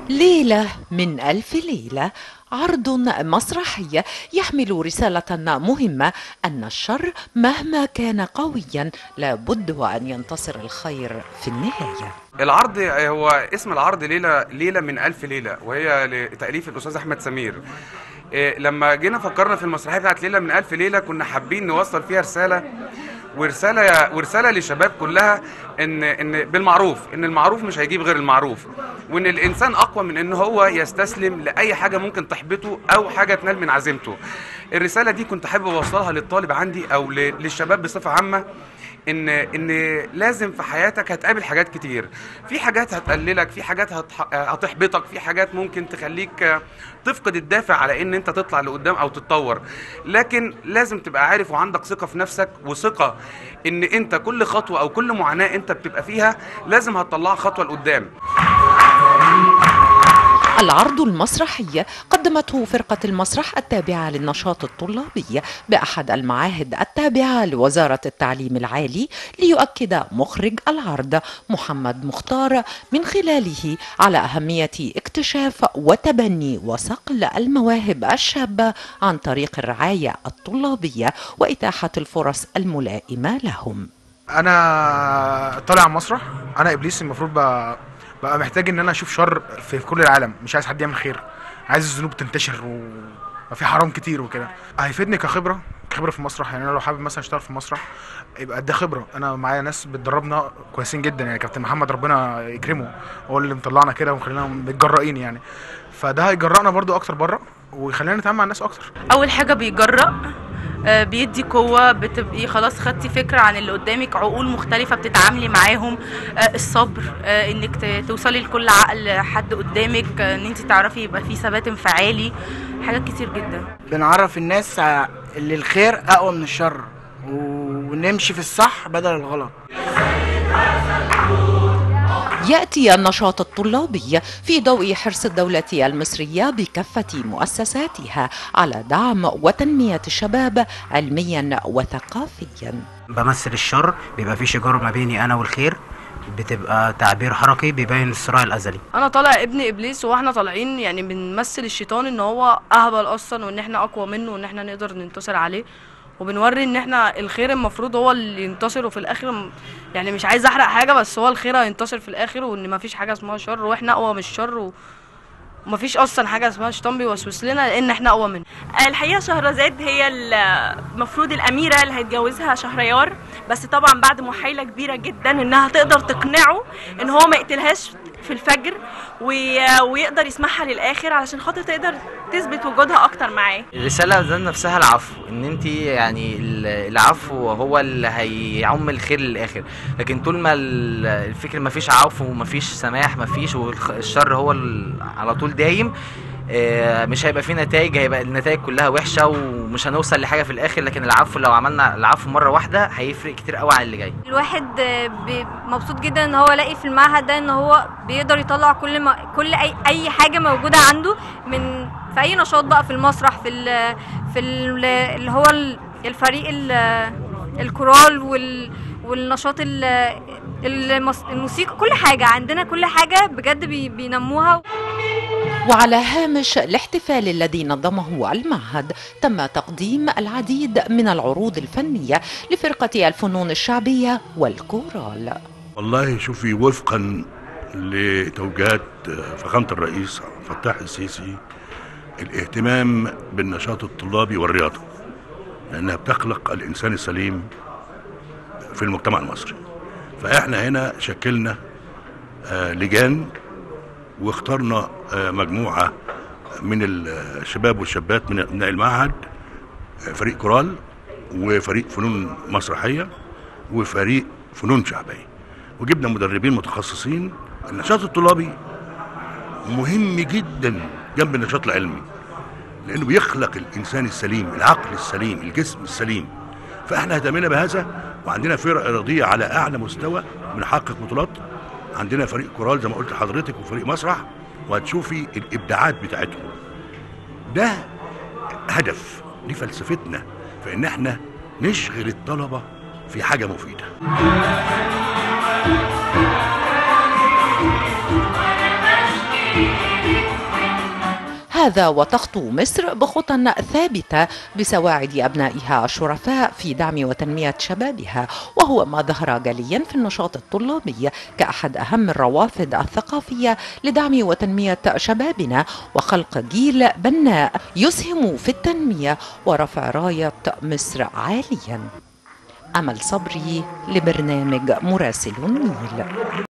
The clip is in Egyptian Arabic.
ليلة من ألف ليلة عرض مسرحي يحمل رسالة مهمة أن الشر مهما كان قويا لابد وأن ينتصر الخير في النهاية العرض هو اسم العرض ليلة ليلة من ألف ليلة وهي لتأليف الأستاذ أحمد سمير إيه، لما جينا فكرنا في المسرحية بتاعت ليلة من ألف ليلة كنا حابين نوصل فيها رسالة ورساله ورساله للشباب كلها ان ان بالمعروف ان المعروف مش هيجيب غير المعروف وان الانسان اقوى من ان هو يستسلم لاي حاجه ممكن تحبطه او حاجه تنال من عزيمته الرساله دي كنت حابب اوصلها للطالب عندي او للشباب بصفه عامه ان ان لازم في حياتك هتقابل حاجات كتير في حاجات هتقللك في حاجات هتحبطك في حاجات ممكن تخليك تفقد الدافع على ان انت تطلع لقدام او تتطور لكن لازم تبقى عارف وعندك ثقه في نفسك وثقه ان انت كل خطوه او كل معاناه انت بتبقى فيها لازم هتطلعها خطوه لقدام العرض المسرحي قدمته فرقة المسرح التابعة للنشاط الطلابي بأحد المعاهد التابعة لوزارة التعليم العالي ليؤكد مخرج العرض محمد مختار من خلاله على أهمية اكتشاف وتبني وصقل المواهب الشابة عن طريق الرعاية الطلابية وإتاحة الفرص الملائمة لهم أنا طالع على المسرح أنا إبليس المفروض بقى بقى محتاج ان انا اشوف شر في كل العالم مش عايز حد يعمل خير عايز الذنوب تنتشر وفي حرام كتير وكده هيفيدني كخبره كخبره في المسرح يعني انا لو حابب مثلا اشتغل في المسرح يبقى ده خبره انا معايا ناس بتدربنا كويسين جدا يعني كابتن محمد ربنا يكرمه هو اللي مطلعنا كده ومخلينا متجرئين يعني فده هيجرأنا برضو اكتر بره ويخلينا نتعامل مع الناس اكتر اول حاجه بيجرأ آه، بيدي قوة بتبقي خلاص خدتي فكرة عن اللي قدامك عقول مختلفة بتتعاملي معاهم آه، الصبر آه، انك توصلي لكل عقل حد قدامك ان انت تعرفي يبقى في ثبات انفعالي حاجات كتير جدا بنعرف الناس اللي الخير اقوى من الشر ونمشي في الصح بدل الغلط ياتي النشاط الطلابي في ضوء حرص الدوله المصريه بكافه مؤسساتها على دعم وتنميه الشباب علميا وثقافيا. بمثل الشر بيبقى في شجار ما بيني انا والخير بتبقى تعبير حركي بيبين الصراع الازلي انا طالع ابن ابليس واحنا طالعين يعني بنمثل الشيطان ان هو اهبل اصلا وان احنا اقوى منه وان احنا نقدر ننتصر عليه وبنوري ان احنا الخير المفروض هو اللي ينتصر وفي الاخر يعني مش عايز احرق حاجه بس هو الخير هينتصر في الاخر وان مفيش حاجه اسمها شر واحنا اقوى من الشر و... ومفيش اصلا حاجه اسمها شيطان بيوسوس لنا لان احنا اقوى منه الحقيقه شهرزاد هي المفروض الاميره اللي هيتجوزها شهريار بس طبعا بعد محايله كبيره جدا انها تقدر تقنعه ان هو ما يقتلهاش في الفجر ويقدر يسمعها للاخر علشان خاطر تقدر تثبت وجودها اكتر معاه الرساله ذات نفسها العفو ان انت يعني العفو هو اللي هيعم الخير للاخر لكن طول ما الفكر ما فيش عفو وما فيش سماح ما فيش والشر هو على طول دايم آه، مش هيبقى فيه نتائج هيبقى النتائج كلها وحشه ومش هنوصل لحاجه في الاخر لكن العفو لو عملنا العفو مره واحده هيفرق كتير قوي عن اللي جاي الواحد مبسوط جدا ان هو لاقي في المعهد ده ان هو بيقدر يطلع كل ما كل اي اي حاجه موجوده عنده من في اي نشاط بقى في المسرح في ال في ال اللي هو الفريق الكورال وال والنشاط الموسيقى كل حاجه عندنا كل حاجه بجد بينموها وعلى هامش الاحتفال الذي نظمه المعهد تم تقديم العديد من العروض الفنية لفرقة الفنون الشعبية والكورال والله شوفي وفقا لتوجيهات فخامة الرئيس فتاح السيسي الاهتمام بالنشاط الطلابي والرياضة لأنها بتخلق الإنسان السليم في المجتمع المصري فإحنا هنا شكلنا آه، لجان واخترنا آه، مجموعة من الشباب والشابات من أبناء المعهد آه، فريق كورال وفريق فنون مسرحية وفريق فنون شعبية وجبنا مدربين متخصصين النشاط الطلابي مهم جدا جنب النشاط العلمي لانه بيخلق الانسان السليم العقل السليم الجسم السليم فاحنا اهتمينا بهذا وعندنا فرق رياضيه على اعلى مستوى بنحقق بطولات عندنا فريق كورال زي ما قلت لحضرتك وفريق مسرح وهتشوفي الابداعات بتاعتهم ده هدف دي فلسفتنا في ان احنا نشغل الطلبه في حاجه مفيده Thank you. هذا وتخطو مصر بخطى ثابتة بسواعد أبنائها الشرفاء في دعم وتنمية شبابها وهو ما ظهر جليا في النشاط الطلابي كأحد أهم الروافد الثقافية لدعم وتنمية شبابنا وخلق جيل بناء يسهم في التنمية ورفع راية مصر عاليا أمل صبري لبرنامج مراسل النيل